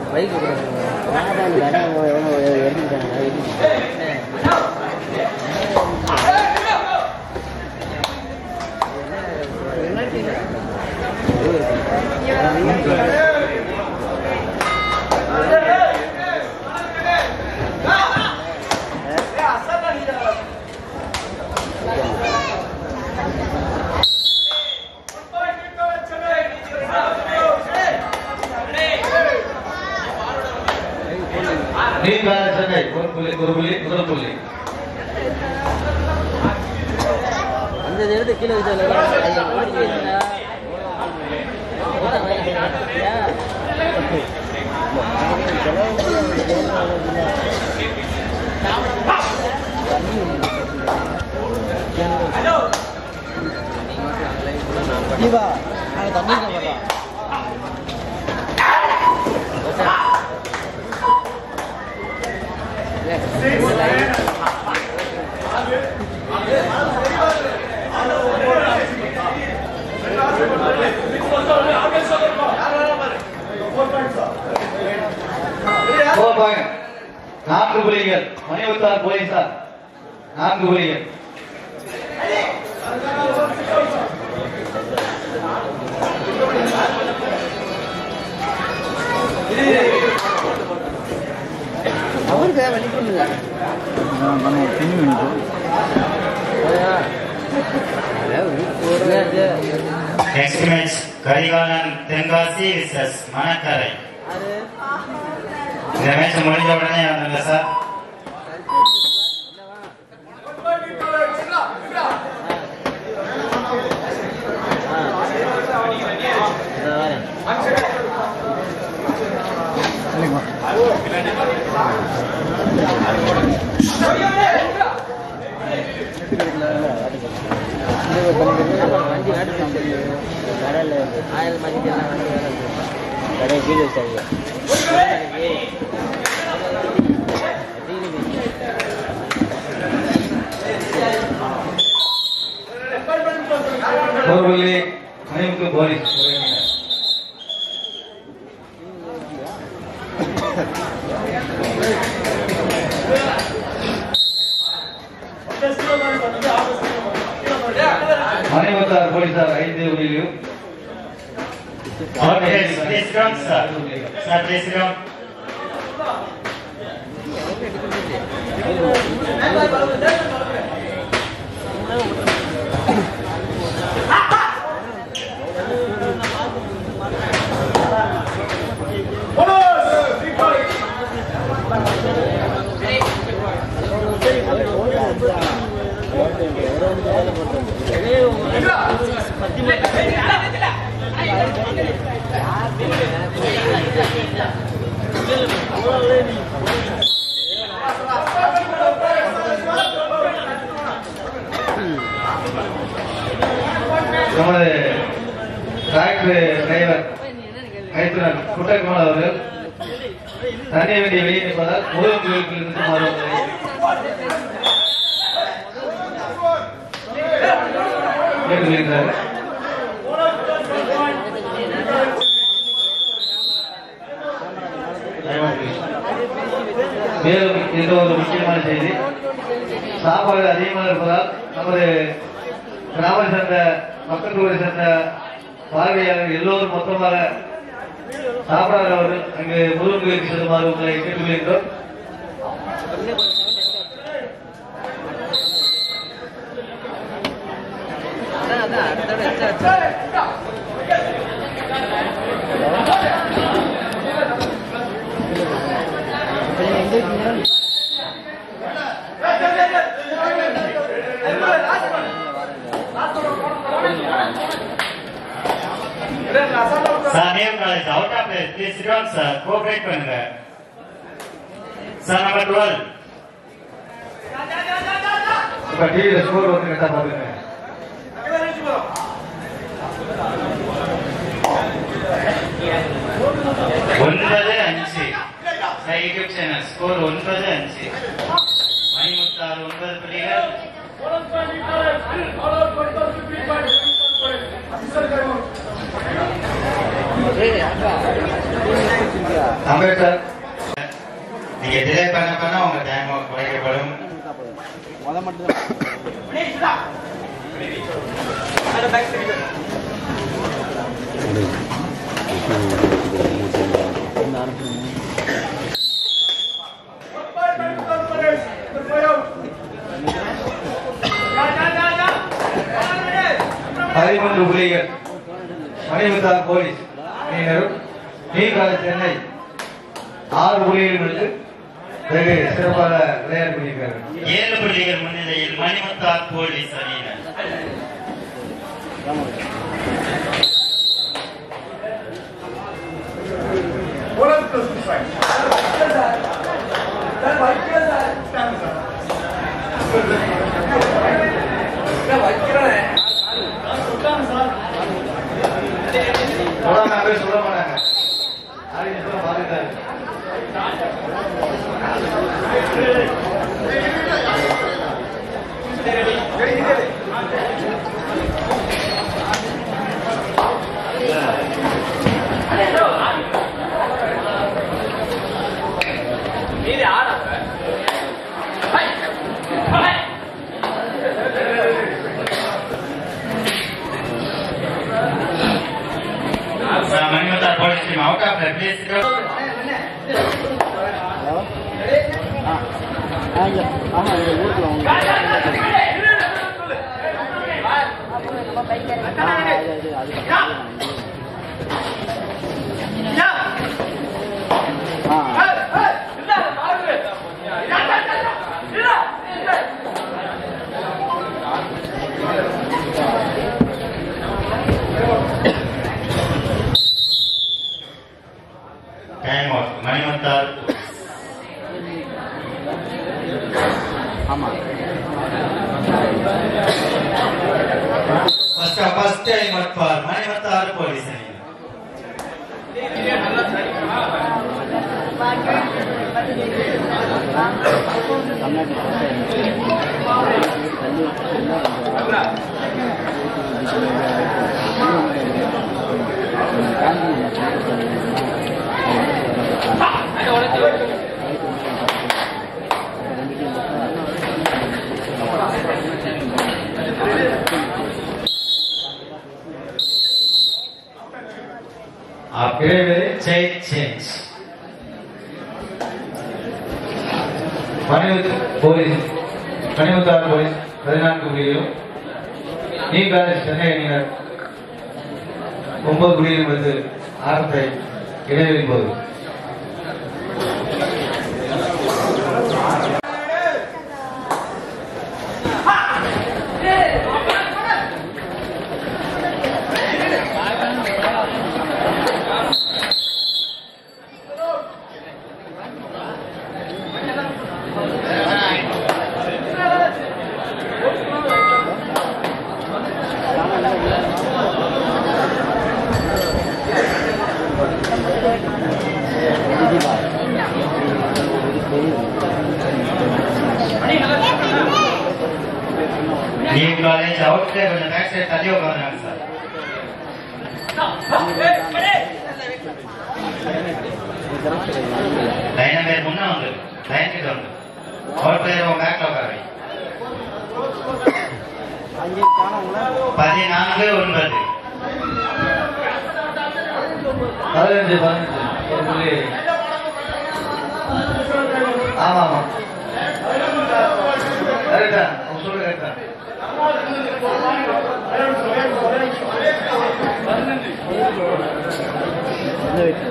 Bike நீங்காத சென்னை ஒரு புள்ளி ஒரு புள்ளி முதல் புள்ளி அந்த இடத்து கீழே வச்சு தீபா நாங்கள் தண்ணி இருக்க மாட்டோம் ஃபோர் பாயிண்ட் நான்கு புள்ளிகள் மணிவத்தார் போலீசார் நான்கு புள்ளிகள் அவருக்கு வழி பண்ணுங்க நெக்ஸ்ட் மேட்ச் கரிகாலன் தென்காசி விசஸ் மணக்கரை இந்த மேட்ச் முடிஞ்ச உடனே வந்துருங்க சார் வண்டி ஆட்டு கடையில் ஆயிரம் மணிக்கு எல்லாம் வண்டி வேலை கடையை கீழே வச்சாங்க ஒரு புள்ளி மணிமுத்து போலீஸ் மணிமுத்தார் போலீசார் ஐந்து புள்ளியும் please round sir sir please round நமது டிராக்டர் டிரைவர் மைத்துனர் குட்டகுமார் அவர்கள் தண்ணி வேண்டிய வெளியே நிற்பதால் முருகன் கோயிலுக்குள் இருந்து மாறுவதை கேட்டுக்கொள்கின்றார் மேலும் இது ஒரு முக்கியமான செய்தி சாப்பாடு அதிகமாக இருப்பதால் நமது கிராமத்தை சேர்ந்த மக்கள் ஊரை சேர்ந்த பார்வையாளர்கள் எல்லோரும் மொத்தமாக சாப்பிடாதவர்கள் அங்கு முருகன் கோயிலுக்கு செல்லுமாறு உங்களை கேட்டுக்கொள்கின்றோம் sir name college out of place please round sir cooperate பண்ணுங்க சார் நம்பர் டுவெல் இப்ப டிவியில ஸ்கோர் வந்து கரெக்டா பாத்துங்க ஒன்பது அஞ்சு சார் யூடியூப் சேனல் ஸ்கோர் ஒன்பது அஞ்சு மணிமுத்தாறு ஒன்பது புள்ளிகள் ஏய் அக்கா அம்பேத்கர் நீங்க டிலே பண்ண பண்ண உங்க டைம் குறைக்கப்படும் முத மட்டும் பதிமூன்று புலிகள் மணிமுத்தார் போலீஸ் அணியினரும் நீங்கால சென்னை ஆறு புலிகள் வந்து வெகு சிறப்பாக விளையாடி கொண்டிருக்கிறார்கள் ஏழு புள்ளிகள் முன்னிலையில் மணிமுத்தார் போலீஸ் அணியினர் சொல்லாம பேர் சொல்ல மாட்டாங்க ஆறு நிமிஷம் பாத்துட்டாரு Manimuthar police team out of place ஆ ஆ இங்க ஆமா இங்க ஊருக்குள்ள அவங்க ஆ அது அது அது ஆ டைம் அவுட் மணிமுத்தார் ஆமா first first time out for Manimuthar police அணியினர் இடைவேளை change change Manimuthu police Manimuthar police பதினான்கு புள்ளிகளும் நீ காலேஜ் சென்னை அணியினர் ஒன்பது புள்ளிகளும் வந்து ஆரம்பத்தை இடைவெளி போகுது நீங்க காலேஜ் அவுட் சைடு கொஞ்சம் பேக் சைடு தள்ளி உட்காந்துறாங்க சார் லைன் பேர் முன்ன வந்து லைன் கிட்ட வந்து அவுட் பிளேயர் உங்க பேக்ல உட்கார வை. அங்கே காணவங்கள பதினான்கு ஒன்பது பதினஞ்சு பதினஞ்சு ஒரு புள்ளி ஆமா ஆமா கரெக்டா அவங்க சொல்ல கரெக்டா இந்த வீட்டு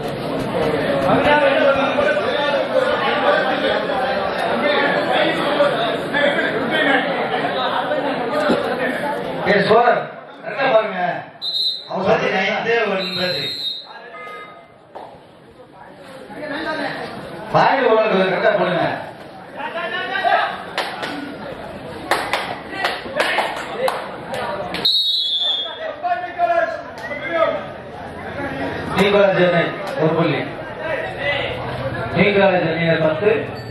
ஏ சோழர் கரெக்டா பாருங்க அவங்க சொல்றது பதினைந்து ஒன்பது பாயிண்ட் உங்களுக்கு கரெக்டா போடுங்க நீங்களா சென்னை ஒரு புள்ளி நீங்களா சென்னையர் பத்து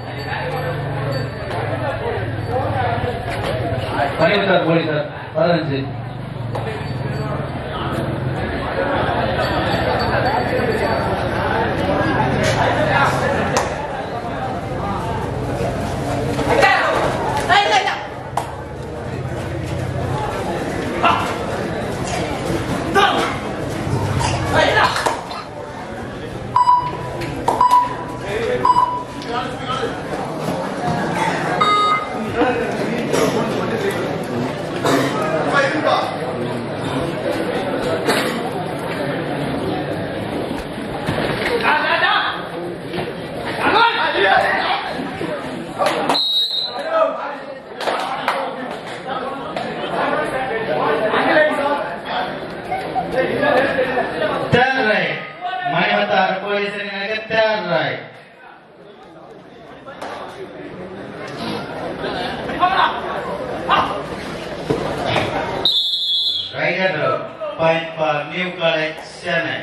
பனிமுத்தார் போலீசார் பதினஞ்சு point for New College, Chennai.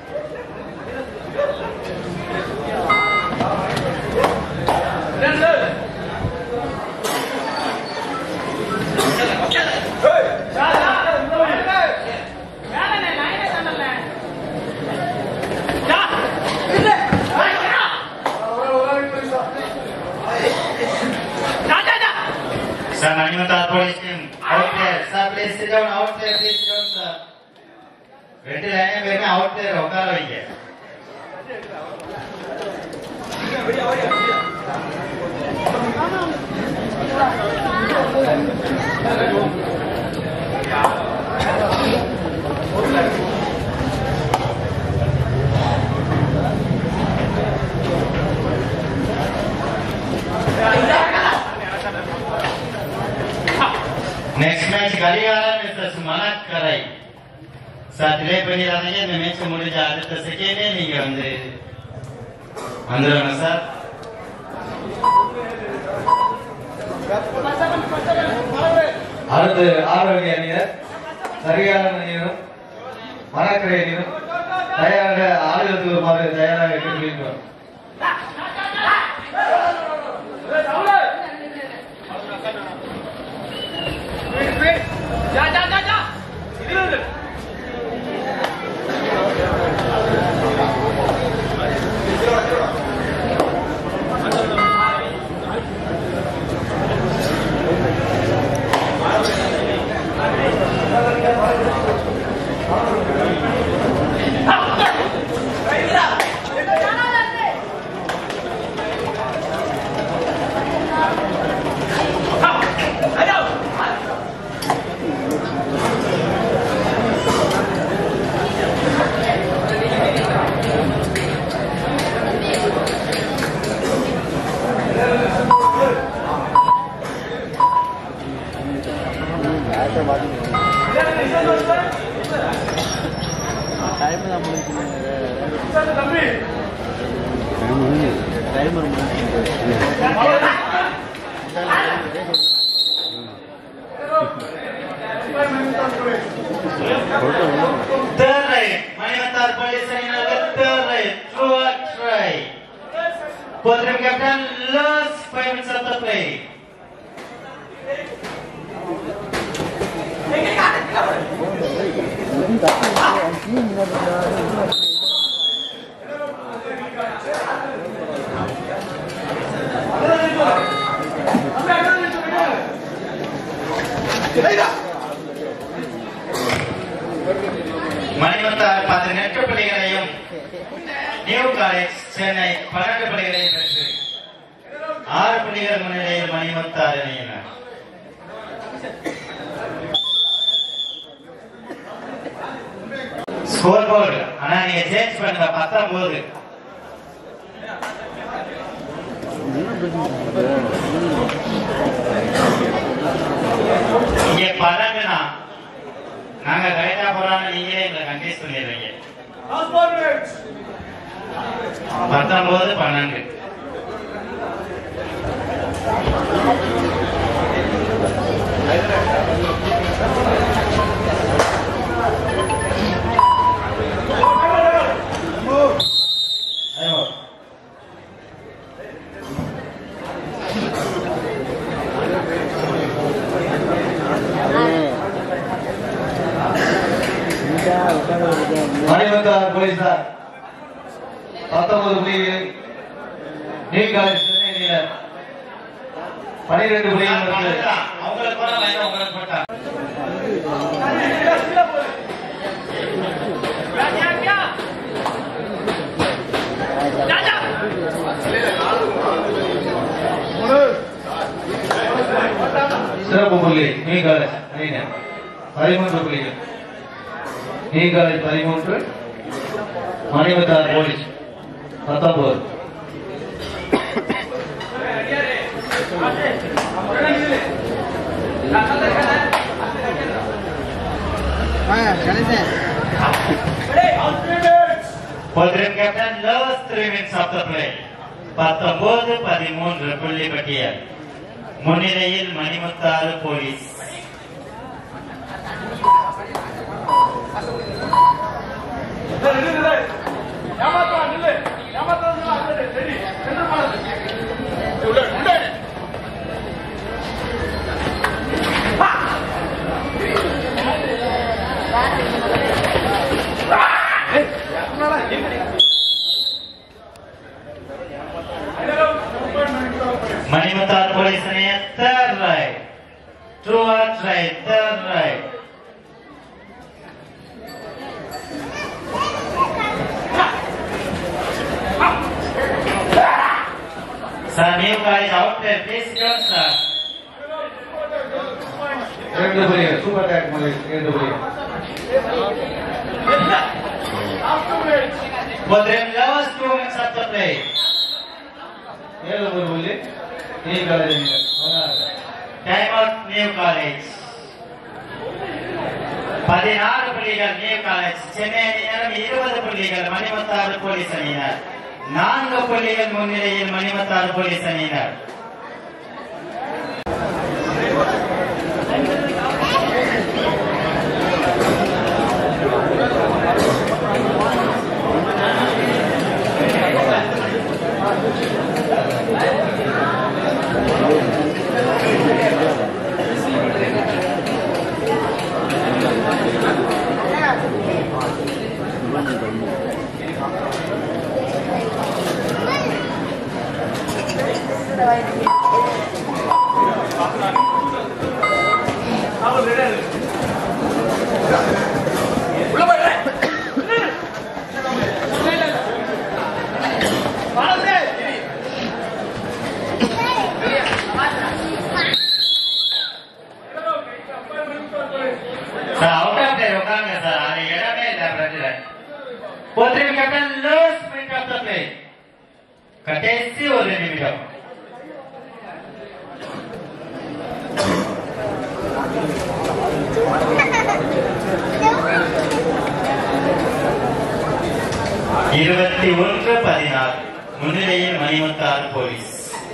Sir, Manimatar Police team, out there. Sir, please sit down, out there, please sit down, sir. ரெண்டு லைனே பேருமே அவுட் தேர் உட்கார வைங்க நெக்ஸ்ட் மேட்ச் கரிகாலன் விசஸ் மணக்கரை சார் டிலே பண்ணிடாதீங்க இந்த மேட்ச் முடிஞ்ச அடுத்த செகண்டே நீங்க வந்து வந்துடுங்க சார் அடுத்து ஆரோக்கிய அணியர் சரியான அணியினரும் மணக்கரை அணியினரும் தயாராக ஆளுநருக்கு வருமாறு தயாராக கேட்டுக்கொள்கிறோம் டைம் தான் முடிஞ்சுங்க timer Third right, Manimatar Police அணியினருக்கு third right, through a try. Podrim captain, last five minutes of the play. Manimuthar பதினெட்டு புள்ளிகளையும் நியூ காலேஜ் சென்னை பன்னெண்டு புள்ளிகளையும் பெற்று ஆறு புள்ளிகள் முன்னிலையில் மணிமத்தார் அணியினர் ஸ்கோர் போர்டு ஆனா நீங்க சேஞ்ச் பண்ணுங்க பத்தொன்பது இங்க பன்னெண்டுனா நாங்க கரெக்டா போறாங்க நீங்களே எங்களை கன்ஃபியூஸ் பண்ணிடுறீங்க பத்தொன்பது பன்னெண்டு ஐயோ. மணிவந்தார் போலீசார் பத்தொன்பது புள்ளிகள் நீங்காலேஜ் சென்னை அணியினர் பனிரெண்டு புள்ளிகள் பெற்று அவங்களுக்கு போட வேண்டாம் உங்களுக்கு போட்டா சிறப்பு புள்ளி நீங்காலேஜ் அணியினர் பதிமூன்று புள்ளிகள் நீங்காலேஜ் பதிமூன்று மணிவந்தார் போலீஸ் பத்தொன்பது Podrim captain last three minutes of the play. பத்தொன்பது பதிமூன்று புள்ளி பட்டியல் முன்னிலையில் மணிமுத்தாறு போலீஸ் மணிமுத்தார் போலீஸ் அணிய third raid do or die third raid sir new college out there please come sir இரண்டு புள்ளிகள் சூப்பர் டேக் மாதிரி இரண்டு புள்ளிகள் For the last two minutes of the play. ஏழு ஒரு புள்ளி நீ காலேஜ் பதினாறு Time out New College. பதினாறு புள்ளிகள் நியூ காலேஜ் சென்னை அணியினர் இருபது புள்ளிகள் மணிமத்தாறு போலீஸ் அணியினர் நான்கு புள்ளிகள் முன்னிலையில் மணிமத்தாறு போலீஸ் அணியினர் சார் அவுட் ஆஃப் டேர் உட்காருங்க சார் அது இடமே இல்லை பிரச்சனை Pothiri captain last minute of the play கடைசி ஒரு நிமிடம் இருபத்தி ஒன்று பதினாறு முன்னிலையில் Manimuthar police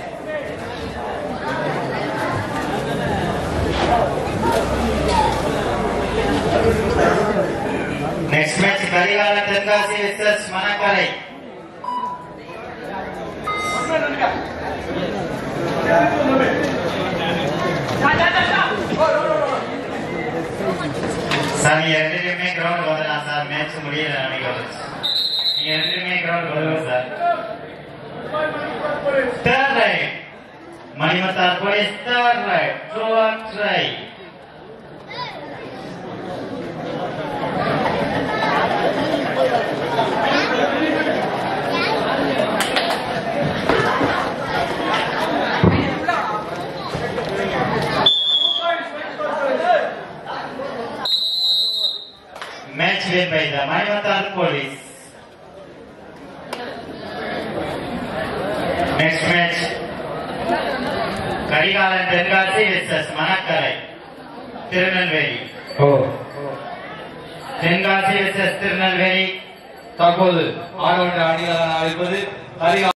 next match Karikala Tenkasi விசஸ் மணக்கரை சார் நீங்க ரெண்டு பேருமே கிரவுண்ட் வரலாம் சார் மேட்ச் முடியல நினைக்கிறேன் நீங்க ரெண்டு பேருமே கிரவுண்ட் வருங்க sir third raid Manimuthar police third raid do or die Match win by the Maimatar Police. Next match. Karikalan Tenkasi விசஸ் மணக்கரை திருநெல்வேலி ஓ தென்காசி விசஸ் திருநெல்வேலி தற்போது ஆடவன் அணிகளாக அழைப்பது ஹரிகா